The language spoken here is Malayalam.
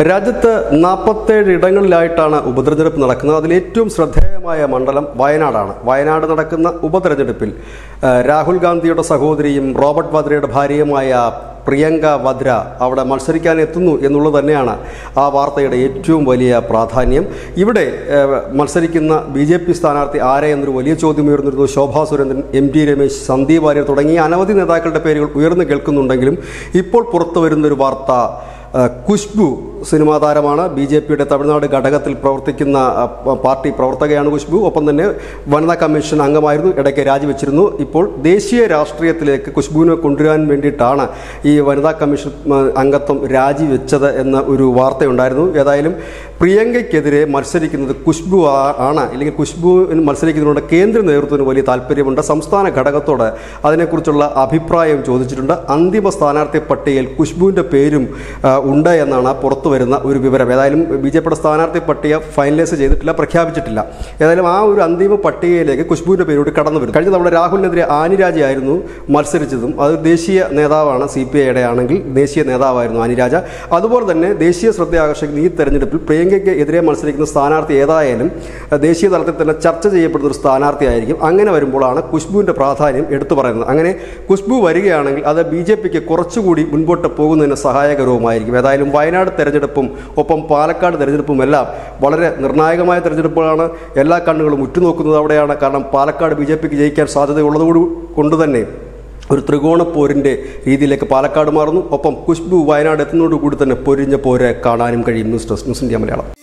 രാജ്യത്ത് നാൽപ്പത്തേഴ് ഇടങ്ങളിലായിട്ടാണ് ഉപതെരഞ്ഞെടുപ്പ് നടക്കുന്നത് അതിൽ ഏറ്റവും ശ്രദ്ധേയമായ മണ്ഡലം വയനാടാണ് വയനാട് നടക്കുന്ന ഉപതെരഞ്ഞെടുപ്പിൽ ആ, രാഹുൽ ഗാന്ധിയുടെ സഹോദരിയും റോബർട്ട് വദ്രയുടെ ഭാര്യയുമായ പ്രിയങ്ക വദ്ര അവിടെ മത്സരിക്കാൻ എത്തുന്നു എന്നുള്ളത് തന്നെയാണ് ആ വാർത്തയുടെ ഏറ്റവും വലിയ പ്രാധാന്യം ഇവിടെ ആ, മത്സരിക്കുന്ന ബി ജെ പി സ്ഥാനാർത്ഥി ആരെ എന്നൊരു വലിയ ചോദ്യം ഉയർന്നിരുന്നു ശോഭാ സുരേന്ദ്രൻ എം ടി രമേശ് സന്ദീപ് വാര്യർ തുടങ്ങിയ അനവധി നേതാക്കളുടെ പേരുകൾ ഉയർന്നു കേൾക്കുന്നുണ്ടെങ്കിലും ഇപ്പോൾ പുറത്തു വരുന്നൊരു വാർത്ത ആ, കുഷ്ബു സിനിമാ താരമാണ് ബി ജെ പിയുടെ തമിഴ്നാട് ഘടകത്തിൽ പ്രവർത്തിക്കുന്ന ആ, പ- പാർട്ടി പ്രവർത്തകയാണ് കുഷ്ബു ഒപ്പം തന്നെ വനിതാ കമ്മീഷൻ അംഗമായിരുന്നു ഇടയ്ക്ക് രാജിവെച്ചിരുന്നു ഇപ്പോൾ ദേശീയ രാഷ്ട്രീയത്തിലേക്ക് കുഷ്ബുവിനെ കൊണ്ടുവരാൻ വേണ്ടിയിട്ടാണ് ഈ വനിതാ കമ്മീഷൻ ആ, അംഗത്വം രാജിവെച്ചത് എന്ന ഒരു വാർത്തയുണ്ടായിരുന്നു ഏതായാലും പ്രിയങ്കയ്ക്കെതിരെ മത്സരിക്കുന്നത് കുഷ്ബു ആ- ആണ് അല്ലെങ്കിൽ കുഷ്ബു മത്സരിക്കുന്നതിനോട് കേന്ദ്ര നേതൃത്വത്തിന് വലിയ താല്പര്യമുണ്ട് സംസ്ഥാന ഘടകത്തോട് അതിനെക്കുറിച്ചുള്ള അഭിപ്രായം ചോദിച്ചിട്ടുണ്ട് അന്തിമ സ്ഥാനാർത്ഥി പട്ടികയിൽ കുഷ്ബുവിൻ്റെ പേരും ആ, ഉണ്ട് എന്നാണ് പുറത്തു വരുന്ന ഒരു വിവരം ഏതായാലും ബി ജെ പിയുടെ സ്ഥാനാർത്ഥി പട്ടിക ഫൈനലൈസ് ചെയ്തിട്ടില്ല പ്രഖ്യാപിച്ചിട്ടില്ല ഏതായാലും ആ ഒരു അന്തിമ പട്ടികയിലേക്ക് കുഷ്ബുവിൻ്റെ പേരോട് കടന്നു വരും കഴിഞ്ഞ തവണ രാഹുലിനെതിരെ ആനിരാജ ആയിരുന്നു മത്സരിച്ചതും അത് ദേശീയ നേതാവാണ് സി പി ഐയുടെ ആണെങ്കിൽ ദേശീയ നേതാവായിരുന്നു ആനിരാജ അതുപോലെ തന്നെ ദേശീയ ശ്രദ്ധ ആകർഷിക്കുന്ന ഈ തെരഞ്ഞെടുപ്പിൽ പ്രിയങ്കയ്ക്ക് എതിരെ മത്സരിക്കുന്ന സ്ഥാനാർത്ഥി ഏതായാലും അഹ് ദേശീയ തലത്തിൽ തന്നെ ചർച്ച ചെയ്യപ്പെടുന്ന ഒരു സ്ഥാനാർത്ഥിയായിരിക്കും അങ്ങനെ വരുമ്പോഴാണ് കുഷ്ബുവിൻ്റെ പ്രാധാന്യം എടുത്തു പറയുന്നത് അങ്ങനെ കുഷ്ബു വരികയാണെങ്കിൽ അത് ബി ജെ പിക്ക് കുറച്ചുകൂടി മുൻപോട്ട് പോകുന്നതിന് സഹായകരവുമായിരിക്കും ഏതായാലും വയനാട് തെരഞ്ഞെടുപ്പും ഒപ്പം പാലക്കാട് തെരഞ്ഞെടുപ്പും എല്ലാം വളരെ നിർണായകമായ തെരഞ്ഞെടുപ്പുകളാണ് എല്ലാ കണ്ണുകളും ഉറ്റുനോക്കുന്നത് അവിടെയാണ് കാരണം പാലക്കാട് ബി ജെ പിക്ക് ജയിക്കാൻ സാധ്യതയുള്ളതുകൊണ്ട് കൊണ്ട് തന്നെ ഒരു ത്രികോണ പോരിൻ്റെ രീതിയിലേക്ക് പാലക്കാട് മാറുന്നു ഒപ്പം കുഷ്ബു വയനാട് എത്തുന്നതോടുകൂടി തന്നെ പൊരിഞ്ഞ പോരെ കാണാനും കഴിയും news desk news India Malayalam